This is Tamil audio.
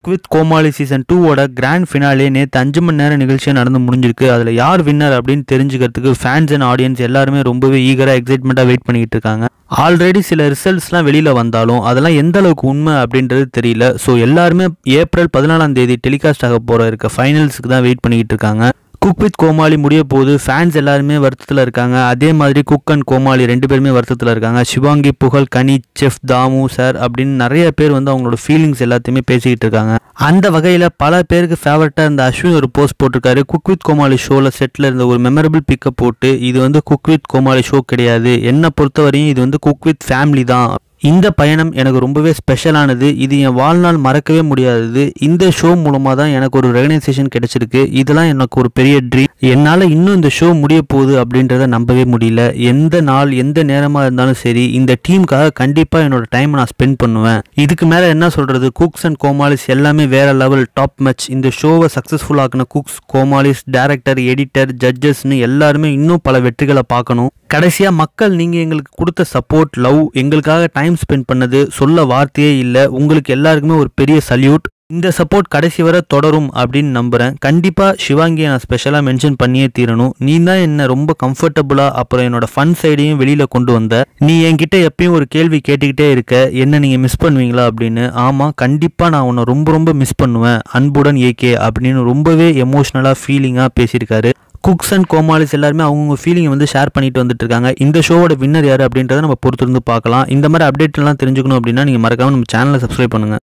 குக் வித் கோமாளி சீசன் டூவோட கிராண்ட் ஃபினாலே நேற்று அஞ்சு மணி நேரம் நிகழ்ச்சியாக நடந்து முடிஞ்சிருக்கு அதில் யார் வின்னர் அப்படின்னு தெரிஞ்சுக்கிறதுக்கு ஃபேன்ஸ் அண்ட் ஆடியன்ஸ் எல்லாருமே ரொம்பவே ஈகராக எக்ஸைட்மெண்ட்டாக வெயிட் பண்ணிக்கிட்டு இருக்காங்க ஆல்ரெடி சில ரிசல்ட்ஸ்லாம் வெளியில் வந்தாலும் அதெல்லாம் எந்த அளவுக்கு உண்மை அப்படின்றது தெரியல ஸோ எல்லாருமே ஏப்ரல் பதினாலாம் தேதி டெலிகாஸ்ட் ஆக போகிற இருக்க ஃபைனல்ஸுக்கு தான் வெயிட் பண்ணிக்கிட்டு இருக்காங்க குக் வித் கோமாளி முடிய போது ஃபேன்ஸ் எல்லாருமே வருத்தத்தில் இருக்காங்க அதே மாதிரி குக் அண்ட் கோமாளி ரெண்டு பேருமே வருத்தத்தில் இருக்காங்க சிவாங்கி புகழ் கனி செஃப் தாமு சார் அப்படின்னு நிறைய பேர் வந்து அவங்களோட ஃபீலிங்ஸ் எல்லாத்தையுமே பேசிக்கிட்டு இருக்காங்க அந்த வகையில் பல பேருக்கு ஃபேவரட்டாக இருந்த அஸ்வின் ஒரு போஸ்ட் போட்டிருக்காரு குக் வித் கோமாளி ஷோவில் செட்டில் இருந்த ஒரு மெமரபிள் பிக்கப் போட்டு இது வந்து குக் வித் கோமாளி ஷோ கிடையாது என்னை பொறுத்தவரையும் இது வந்து குக் வித் ஃபேமிலி தான் இந்த பயணம் எனக்கு ரொம்பவே ஸ்பெஷலானது இது என் வாழ்நாள் மறக்கவே முடியாதது இந்த ஷோ மூலமாக தான் எனக்கு ஒரு ரெகனைசேஷன் கிடைச்சிருக்கு இதெல்லாம் எனக்கு ஒரு பெரிய ட்ரீம் என்னால் இன்னும் இந்த ஷோ முடிய போகுது அப்படின்றத நம்பவே முடியல எந்த நாள் எந்த நேரமாக இருந்தாலும் சரி இந்த டீமுக்காக கண்டிப்பாக என்னோட டைமை நான் ஸ்பெண்ட் பண்ணுவேன் இதுக்கு மேலே என்ன சொல்கிறது குக்ஸ் அண்ட் கோமாலிஸ் எல்லாமே வேற லெவல் டாப் மேட்ச் இந்த ஷோவை சக்ஸஸ்ஃபுல் ஆக்கின குக்ஸ் கோமாலிஸ் டேரக்டர் எடிட்டர் ஜட்ஜஸ்னு எல்லாருமே இன்னும் பல வெற்றிகளை பார்க்கணும் கடைசியாக மக்கள் நீங்கள் எங்களுக்கு கொடுத்த சப்போர்ட் லவ் எங்களுக்காக டைம் ஸ்பெண்ட் பண்ணது சொல்ல வார்த்தையே இல்லை உங்களுக்கு எல்லாருக்குமே ஒரு பெரிய சல்யூட் இந்த சப்போர்ட் கடைசி வரை தொடரும் அப்படின்னு நம்புகிறேன் கண்டிப்பாக சிவாங்கியை நான் ஸ்பெஷலாக மென்ஷன் பண்ணியே தீரணும் நீ தான் என்ன ரொம்ப கம்ஃபர்டபுளாக அப்புறம் என்னோட ஃபன் சைடையும் வெளியில் கொண்டு வந்த நீ என்கிட்ட எப்பயும் ஒரு கேள்வி கேட்டுக்கிட்டே இருக்க என்ன நீங்கள் மிஸ் பண்ணுவீங்களா அப்படின்னு ஆமாம் கண்டிப்பாக நான் உன்னை ரொம்ப ரொம்ப மிஸ் பண்ணுவேன் அன்புடன் ஏகே அப்படின்னு ரொம்பவே எமோஷ்னலாக ஃபீலிங்காக பேசியிருக்காரு குக்ஸ் அண்ட் கோமாலிஸ் எல்லாருமே அவங்கவுங்க ஃபீலிங்கை வந்து ஷேர் பண்ணிட்டு வந்துட்டு இருக்காங்க இந்த ஷோவோட வின்னர் யார் அப்படின்றத நம்ம பொறுத்திருந்து பார்க்கலாம் இந்த மாதிரி அப்டேட்லாம் தெரிஞ்சுக்கணும் அப்படின்னா நீங்கள் மறக்காம நம்ம சேனலை சப்ஸ்கிரைப் பண்ணுங்கள்